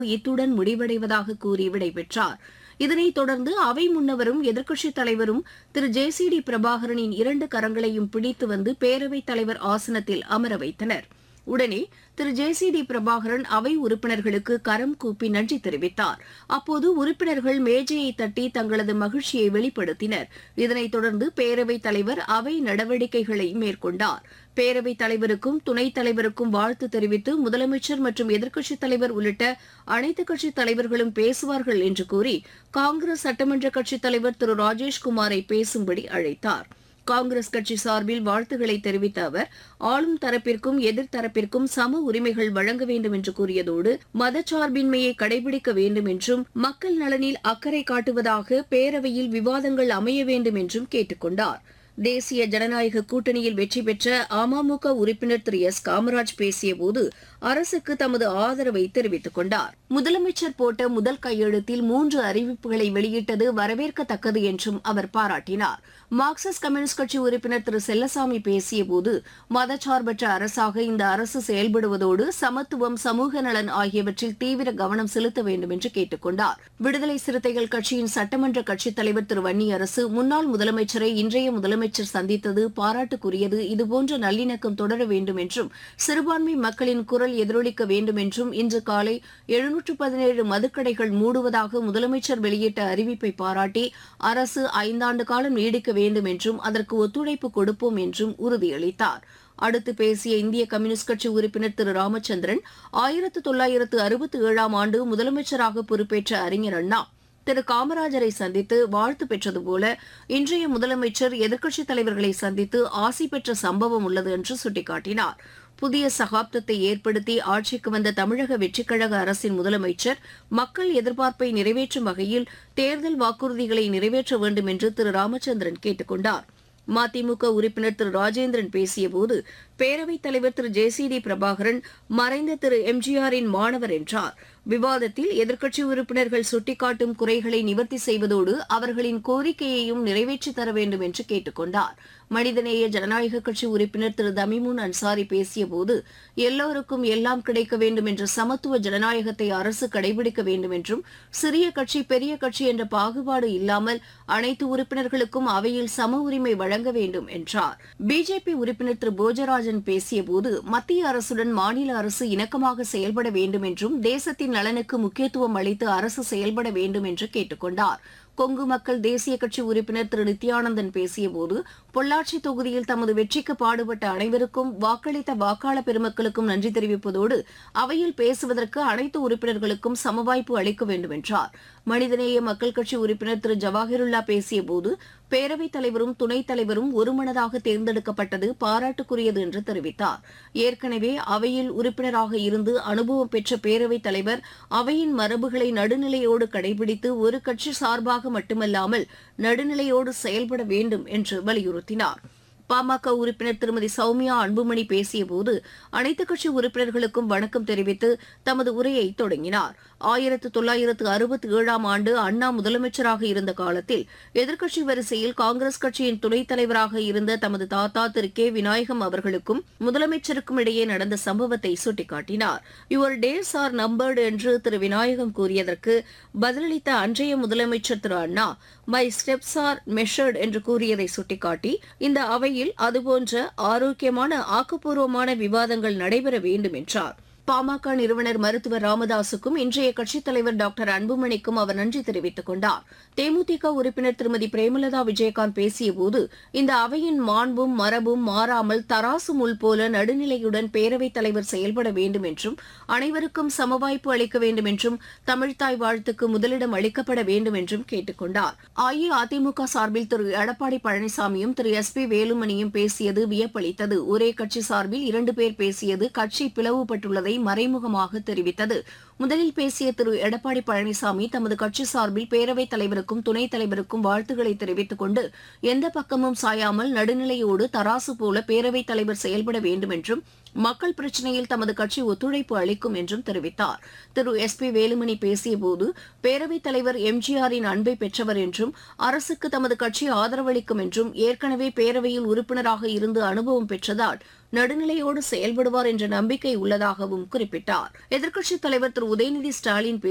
இத்துடன் முடிவடைவதாக கூறி விடைபெற்றார் இதனைத் தொடர்ந்து அவை முன்னவரும் எதிர்க்கட்சித் தலைவரும் திரு ஜே சி டி பிரபாகரனின் இரண்டு கரங்களையும் பிடித்து வந்து பேரவைத் தலைவர் ஆசனத்தில் அமர வைத்தனர் உடனே திரு ஜே சி டி பிரபாகரன் அவை உறுப்பினர்களுக்கு கரம் கூப்பி நன்றி தெரிவித்தார் அப்போது உறுப்பினர்கள் மேஜையை தட்டி தங்களது மகிழ்ச்சியை வெளிப்படுத்தினர் இதனைத் தொடர்ந்து பேரவைத் தலைவர் அவை நடவடிக்கைகளை மேற்கொண்டார் பேரவைத் தலைவருக்கும் துணைத் தலைவருக்கும் வாழ்த்து தெரிவித்து முதலமைச்சர் மற்றும் எதிர்க்கட்சித் தலைவர் உள்ளிட்ட அனைத்துக் கட்சித் தலைவர்களும் பேசுவார்கள் என்று கூறி காங்கிரஸ் சட்டமன்ற கட்சித் தலைவர் திரு ராஜேஷ்குமாரை பேசும்படி அழைத்தார் காங்கிரஸ் கட்சி சார்பில் வாழ்த்துக்களை தெரிவித்த அவர் ஆளும் தரப்பிற்கும் எதிர்த்தரப்பிற்கும் சம உரிமைகள் வழங்க வேண்டும் என்று கூறியதோடு மதச்சார்பின்மையை கடைபிடிக்க வேண்டும் என்றும் மக்கள் நலனில் அக்கறை காட்டுவதாக பேரவையில் விவாதங்கள் அமைய வேண்டும் என்றும் கேட்டுக் கொண்டார் தேசிய ஜனநாயக கூட்டணியில் வெற்றி பெற்ற அமமுக உறுப்பினர் திரு எஸ் காமராஜ் பேசியபோது அரசுக்கு தமது ஆதரவை தெரிவித்துக் கொண்டார் முதலமைச்சர் போட்ட முதல் கையெழுத்தில் மூன்று அறிவிப்புகளை வெளியிட்டது வரவேற்கத்தக்கது என்றும் அவர் பாராட்டினார் மார்க்சிஸ்ட் கம்யூனிஸ்ட் கட்சி உறுப்பினர் திரு செல்லசாமி பேசியபோது மதச்சார்பற்ற அரசாக இந்த அரசு செயல்படுவதோடு சமத்துவம் சமூக நலன் ஆகியவற்றில் தீவிர கவனம் செலுத்த வேண்டும் என்று கேட்டுக் கொண்டார் விடுதலை சிறுத்தைகள் கட்சியின் சட்டமன்ற கட்சித் தலைவர் திரு வன்னியரசு முன்னாள் முதலமைச்சரை இன்றைய முதலமைச்சர் சந்தித்தது பாராட்டுக்குரியது இதுபோன்ற நல்லிணக்கம் தொடர வேண்டும் என்றும் சிறுபான்மை மக்களின் குரல் எதிரொலிக்க வேண்டும் என்றும் இன்று காலை எழுநூற்று பதினேழு மதுக்கடைகள் மூடுவதாக முதலமைச்சர் வெளியிட்ட அறிவிப்பை பாராட்டி அரசு ஐந்தாண்டு காலம் நீடிக்க வேண்டும் என்றும் அதற்கு ஒத்துழைப்பு கொடுப்போம் என்றும் உறுதியளித்தார் அடுத்து பேசிய இந்திய கம்யூனிஸ்ட் கட்சி உறுப்பினர் திரு ராமச்சந்திரன் ஆயிரத்து தொள்ளாயிரத்து அறுபத்தி ஏழாம் ஆண்டு முதலமைச்சராக பொறுப்பேற்ற அறிஞர் அண்ணா திரு காமராஜரை சந்தித்து வாழ்த்து பெற்றது போல இன்றைய முதலமைச்சர் எதிர்க்கட்சித் தலைவர்களை சந்தித்து ஆசி பெற்ற சம்பவம் உள்ளது என்று சுட்டிக்காட்டினார் புதிய சகாப்தத்தை ஏற்படுத்தி ஆட்சிக்கு வந்த தமிழக வெற்றிக்கழக அரசின் முதலமைச்சர் மக்கள் எதிர்பார்ப்பை நிறைவேற்றும் வகையில் தேர்தல் வாக்குறுதிகளை நிறைவேற்ற வேண்டும் என்று திரு ராமச்சந்திரன் கேட்டுக் கொண்டார் மதிமுக உறுப்பினர் திரு ராஜேந்திரன் பேசியபோது பேரவைத் தலைவர் திரு ஜே சி டி பிரபாகரன் மறைந்த திரு எம்ஜிஆரின் மாணவர் என்றார் விவாதத்தில் எதிர்க்கட்சி உறுப்பினர்கள் சுட்டிக்காட்டும் குறைகளை நிவர்த்தி செய்வதோடு அவர்களின் கோரிக்கையையும் நிறைவேற்றித் தர வேண்டும் என்று கேட்டுக் கொண்டார் மனிதநேய ஜனநாயக கட்சி உறுப்பினர் திரு தமிமுன் அன்சாரி பேசியபோது எல்லோருக்கும் எல்லாம் கிடைக்க வேண்டும் என்ற சமத்துவ ஜனநாயகத்தை அரசு கடைபிடிக்க வேண்டும் என்றும் சிறிய கட்சி பெரிய கட்சி என்ற பாகுபாடு இல்லாமல் அனைத்து உறுப்பினர்களுக்கும் அவையில் சம உரிமை வழங்க வேண்டும் என்றார் பிஜேபி உறுப்பினர் திரு போஜராஜன் பேசியபோது மத்திய அரசுடன் மாநில அரசு இணக்கமாக செயல்பட வேண்டும் என்றும் தேசத்தின் நலனுக்கு முக்கியத்துவம் அளித்து அரசு செயல்பட வேண்டும் என்று கேட்டுக் கொண்டார் கொங்கு மக்கள் தேசிய கட்சி உறுப்பினர் திரு நித்யானந்தன் பேசியபோது பொள்ளாச்சி தொகுதியில் தமது வெற்றிக்கு பாடுபட்ட அனைவருக்கும் வாக்களித்த வாக்காளர் பெருமக்களுக்கும் நன்றி தெரிவிப்பதோடு அவையில் பேசுவதற்கு அனைத்து உறுப்பினர்களுக்கும் சமவாய்ப்பு அளிக்க வேண்டும் என்றார் மனிதநேய மக்கள் கட்சி உறுப்பினர் திரு ஜவாஹிருல்லா பேசியபோது பேரவைத் தலைவரும் துணைத் தலைவரும் ஒருமனதாக தேர்ந்தெடுக்கப்பட்டது பாராட்டுக்குரியது என்று தெரிவித்தார் ஏற்கனவே அவையில் உறுப்பினராக இருந்து அனுபவம் பெற்ற பேரவைத் தலைவர் அவையின் மரபுகளை நடுநிலையோடு கடைபிடித்து ஒரு கட்சி சார்பாக மட்டுமல்லாமல் நடுநிலையோடு செயல்பட வேண்டும் என்று வலியுறுத்தினார் பாமக உறுப்பினர் திருமதி சௌமியா அன்புமணி பேசியபோது அனைத்துக் கட்சி உறுப்பினர்களுக்கும் வணக்கம் தெரிவித்து தமது உரையை தொடங்கினார் ஆயிரத்து தொள்ளாயிரத்து அறுபத்தி ஏழாம் ஆண்டு அண்ணா முதலமைச்சராக இருந்த காலத்தில் எதிர்க்கட்சி வரிசையில் காங்கிரஸ் கட்சியின் துணைத் தலைவராக இருந்த தமது தாத்தா திரு கே விநாயகம் அவர்களுக்கும் முதலமைச்சருக்கும் இடையே நடந்த சம்பவத்தை சுட்டிக்காட்டினார் யுவர் டேஸ் ஆர் நம்பர்டு என்று திரு விநாயகம் கூறியதற்கு பதிலளித்த அன்றைய முதலமைச்சர் திரு Anna my steps are measured என்று கூறியதை சுட்டிக்காட்டி இந்த அவையில் அதுபோன்ற ஆரோக்கியமான ஆக்கப்பூர்வமான விவாதங்கள் நடைபெற வேண்டும் என்றார் பாமக நிறுவனர் மருத்துவர் ராமதாசுக்கும் இன்றைய கட்சித் தலைவர் டாக்டர் அன்புமணிக்கும் அவர் நன்றி தெரிவித்துக் கொண்டார் தேமுதிக உறுப்பினர் திருமதி பிரேமலதா விஜயகாந்த் பேசியபோது இந்த அவையின் மாண்பும் மரபும் மாறாமல் தராசு முள் போல நடுநிலையுடன் பேரவைத் தலைவர் செயல்பட வேண்டும் என்றும் அனைவருக்கும் சமவாய்ப்பு அளிக்க வேண்டும் என்றும் தமிழ்தாய் வாழ்த்துக்கு முதலிடம் அளிக்கப்பட வேண்டும் என்றும் கேட்டுக் கொண்டார் அஇஅதிமுக சார்பில் திரு எடப்பாடி பழனிசாமியும் திரு எஸ் பி வேலுமணியும் பேசியது வியப்பளித்தது ஒரே கட்சி சார்பில் இரண்டு பேர் பேசியது கட்சி பிளவுபட்டுள்ளதை மறைமுகமாக தெரிவித்தது முதலில் பேசிய திரு எடப்பாடி பழனிசாமி தமது கட்சி சார்பில் பேரவைத் தலைவருக்கும் துணைத் தலைவருக்கும் வாழ்த்துக்களை தெரிவித்துக் கொண்டு எந்த பக்கமும் சாயாமல் நடுநிலையோடு தராசு போல பேரவைத் தலைவர் செயல்பட வேண்டும் என்றும் மக்கள் பிரச்சினையில் தமது கட்சி ஒத்துழைப்பு அளிக்கும் என்றும் தெரிவித்தார் திரு எஸ் பி வேலுமணி பேசியபோது பேரவைத் தலைவர் எம்ஜிஆரின் அன்பை பெற்றவர் என்றும் அரசுக்கு தமது கட்சி ஆதரவளிக்கும் என்றும் ஏற்கனவே பேரவையில் உறுப்பினராக இருந்து அனுபவம் பெற்றதால் நடுநிலையோடு செயல்படுவார் என்ற நம்பிக்கை உள்ளதாகவும் குறிப்பிட்டார் எதிர்க்கட்சித் தலைவர் திரு உதயநிதி ஸ்டாலின்